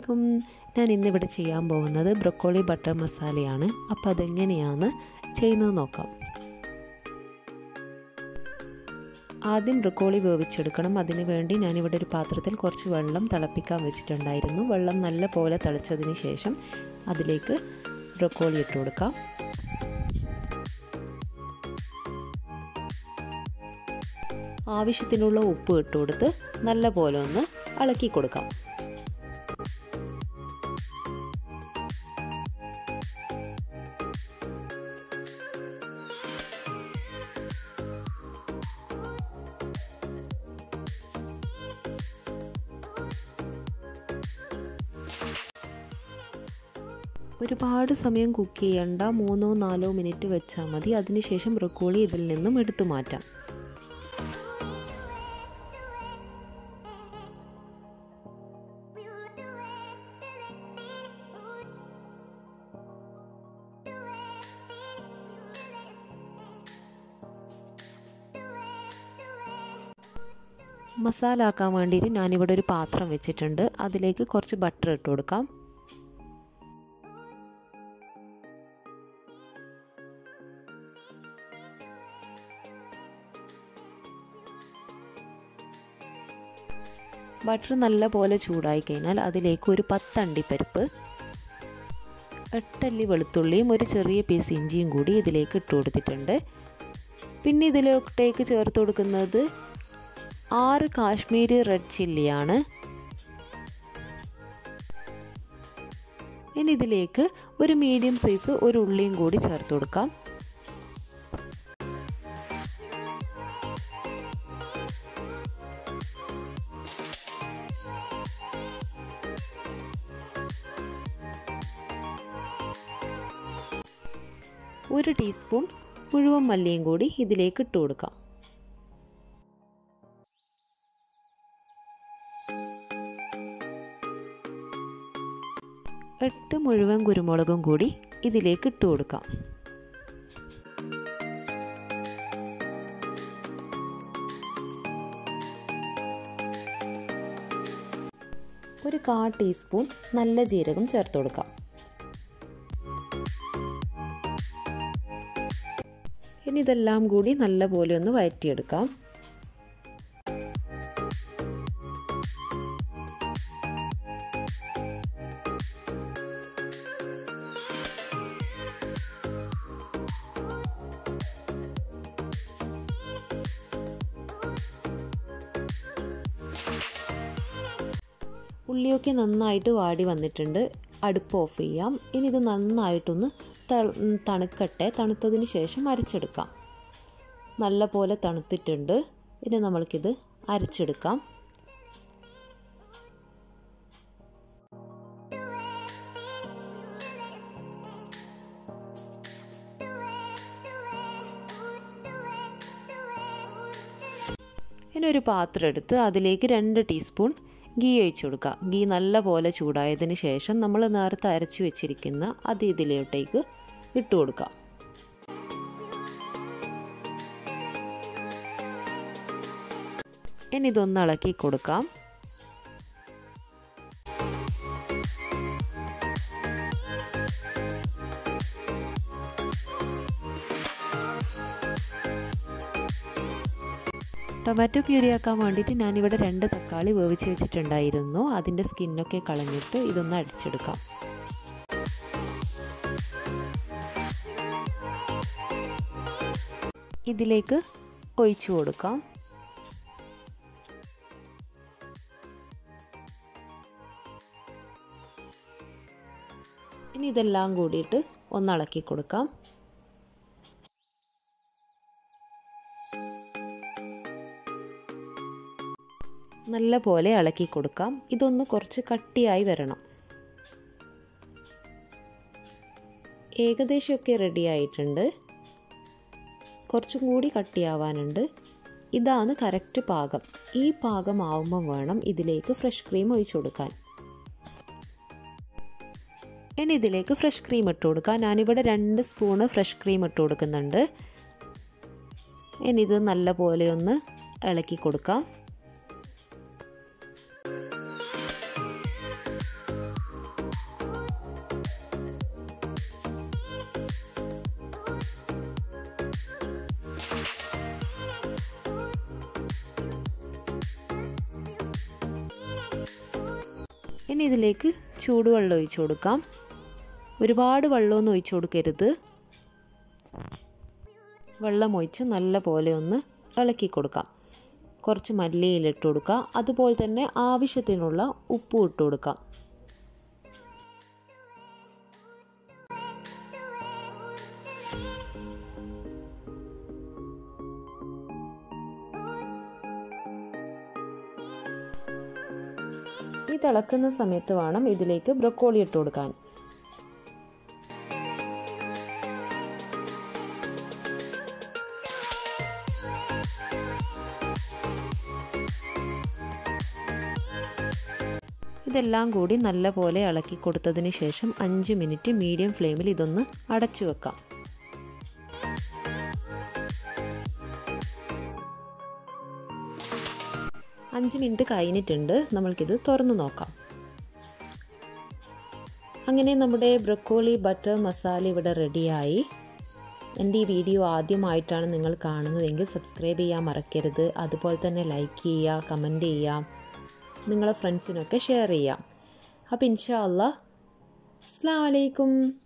അലൈക്കും ഞാൻ ഇന്നിവിടെ ചെയ്യാൻ പോകുന്നത് ബ്രൊക്കോളി ബട്ടർ മസാലയാണ് അപ്പോൾ അതെങ്ങനെയാണ് ചെയ്യുന്നത് നോക്കാം ആദ്യം ബ്രൊക്കോളി വേവിച്ചെടുക്കണം അതിന് വേണ്ടി ഞാനിവിടെ ഒരു പാത്രത്തിൽ കുറച്ച് വെള്ളം തിളപ്പിക്കാൻ വെച്ചിട്ടുണ്ടായിരുന്നു വെള്ളം നല്ല പോലെ തിളച്ചതിന് ശേഷം അതിലേക്ക് ബ്രൊക്കോളി ഇട്ട് കൊടുക്കാം ആവശ്യത്തിനുള്ള ഉപ്പ് ഇട്ട് കൊടുത്ത് നല്ല പോലെ ഒന്ന് ഇളക്കി കൊടുക്കാം ഒരുപാട് സമയം കുക്ക് ചെയ്യണ്ട മൂന്നോ നാലോ മിനിറ്റ് വെച്ചാൽ മതി അതിനുശേഷം ബ്രൊക്കോളി ഇതിൽ നിന്നും എടുത്തു മാറ്റാം മസാല ആക്കാൻ വേണ്ടിയിട്ട് ഞാനിവിടെ ഒരു പാത്രം വെച്ചിട്ടുണ്ട് അതിലേക്ക് കുറച്ച് ബട്ടർ ഇട്ട് കൊടുക്കാം ബട്ടർ നല്ല പോലെ ചൂടായി കഴിഞ്ഞാൽ അതിലേക്ക് ഒരു പത്തണ്ടിപ്പരിപ്പ് എട്ടല്ലി വെളുത്തുള്ളിയും ഒരു ചെറിയ പീസ് ഇഞ്ചിയും കൂടി ഇതിലേക്ക് ഇട്ട് കൊടുത്തിട്ടുണ്ട് പിന്നെ ഇതിലോട്ടേക്ക് ചേർത്ത് കൊടുക്കുന്നത് ആറ് കാശ്മീരി റെഡ് ചില്ലിയാണ് ഇനി ഇതിലേക്ക് ഒരു മീഡിയം സൈസ് ഒരു ഉള്ളിയും കൂടി ചേർത്ത് കൊടുക്കാം ഒരു ടീസ്പൂൺ മുഴുവൻ മല്ലിയും കൂടി ഇതിലേക്ക് ഇട്ട് കൊടുക്കാം എട്ട് മുഴുവൻ കുരുമുളകും കൂടി ഇതിലേക്ക് ഇട്ട് കൊടുക്കാം ഒരു കാ ടീസ്പൂൺ നല്ല ജീരകം ചേർത്ത് കൊടുക്കാം ഇനി ഇതെല്ലാം കൂടി നല്ലപോലെ ഒന്ന് വഴറ്റിയെടുക്കാം ഉള്ളിയൊക്കെ നന്നായിട്ട് വാടി വന്നിട്ടുണ്ട് അടുപ്പ് ഓഫ് ചെയ്യാം ഇനി ഇത് നന്നായിട്ടൊന്ന് തണുക്കട്ടെ തണുത്തതിന് ശേഷം അരച്ചെടുക്കാം നല്ല പോലെ തണുത്തിട്ടുണ്ട് ഇനി നമ്മൾക്കിത് അരച്ചെടുക്കാം ഇനി ഒരു പാത്രം എടുത്ത് അതിലേക്ക് രണ്ട് ടീസ്പൂൺ ഗീ ഒഴിച്ചു കൊടുക്കുക ഗീ നല്ല പോലെ ചൂടായതിന് ശേഷം നമ്മൾ നേരത്തെ അരച്ചു വെച്ചിരിക്കുന്ന അത് ഇതിലോട്ടേക്ക് ഇട്ട് കൊടുക്കാം ഇനി ഇതൊന്ന് ഇളക്കി കൊടുക്കാം ടൊമാറ്റോ പ്യൂരി ആക്കാൻ വേണ്ടിയിട്ട് ഞാനിവിടെ രണ്ട് തക്കാളി വേവിച്ച് വെച്ചിട്ടുണ്ടായിരുന്നു അതിൻ്റെ സ്കിന്നൊക്കെ കളഞ്ഞിട്ട് ഇതൊന്ന് അടിച്ചെടുക്കാം ഇതിലേക്ക് ഒഴിച്ചു കൊടുക്കാം ഇനി ഇതെല്ലാം കൂടിയിട്ട് ഒന്ന് ഇളക്കി കൊടുക്കാം നല്ല പോലെ ഇളക്കി കൊടുക്കാം ഇതൊന്ന് കുറച്ച് കട്ടിയായി വരണം ഏകദേശമൊക്കെ റെഡി ആയിട്ടുണ്ട് കുറച്ചും കൂടി കട്ടിയാവാനുണ്ട് ഇതാണ് കറക്റ്റ് പാകം ഈ പാകം ആവുമ്പം വേണം ഇതിലേക്ക് ഫ്രഷ് ക്രീം ഒഴിച്ചു കൊടുക്കാൻ ഇനി ഇതിലേക്ക് ഫ്രഷ് ക്രീം ഇട്ട് കൊടുക്കാം ഞാനിവിടെ രണ്ട് സ്പൂണ് ഫ്രഷ് ക്രീം ഇട്ട് കൊടുക്കുന്നുണ്ട് ഇനി ഇത് നല്ല പോലെ ഒന്ന് ഇളക്കി കൊടുക്കാം ഇനി ഇതിലേക്ക് ചൂടുവെള്ളം ഒഴിച്ചു കൊടുക്കാം ഒരുപാട് വെള്ളമൊന്നും ഒഴിച്ചു കൊടുക്കരുത് വെള്ളം ഒഴിച്ച് നല്ല പോലെ ഒന്ന് ഇളക്കി കൊടുക്കാം കുറച്ച് മല്ലിയിലിട്ട് കൊടുക്കുക അതുപോലെ തന്നെ ആവശ്യത്തിനുള്ള ഉപ്പും ഇട്ട് കൊടുക്കാം ഈ തിളക്കുന്ന സമയത്ത് വേണം ഇതിലേക്ക് ബ്രക്കോളി ഇട്ട് കൊടുക്കാൻ ഇതെല്ലാം കൂടി നല്ലപോലെ ഇളക്കി കൊടുത്തതിന് ശേഷം അഞ്ച് മിനിറ്റ് മീഡിയം ഫ്ലെയിമിൽ ഇതൊന്ന് അടച്ചു വെക്കാം അഞ്ച് മിനിറ്റ് കഴിഞ്ഞിട്ടുണ്ട് നമ്മൾക്കിത് തുറന്നു നോക്കാം അങ്ങനെ നമ്മുടെ ബ്രക്കോളി ബട്ടർ മസാല ഇവിടെ റെഡിയായി എൻ്റെ ഈ വീഡിയോ ആദ്യമായിട്ടാണ് നിങ്ങൾ കാണുന്നതെങ്കിൽ സബ്സ്ക്രൈബ് ചെയ്യാൻ മറക്കരുത് അതുപോലെ തന്നെ ലൈക്ക് ചെയ്യുക കമൻറ്റ് ചെയ്യുക നിങ്ങളെ ഫ്രണ്ട്സിനൊക്കെ ഷെയർ ചെയ്യാം അപ്പോൾ ഇൻഷാ അല്ലാ അസ്സാം വലൈക്കും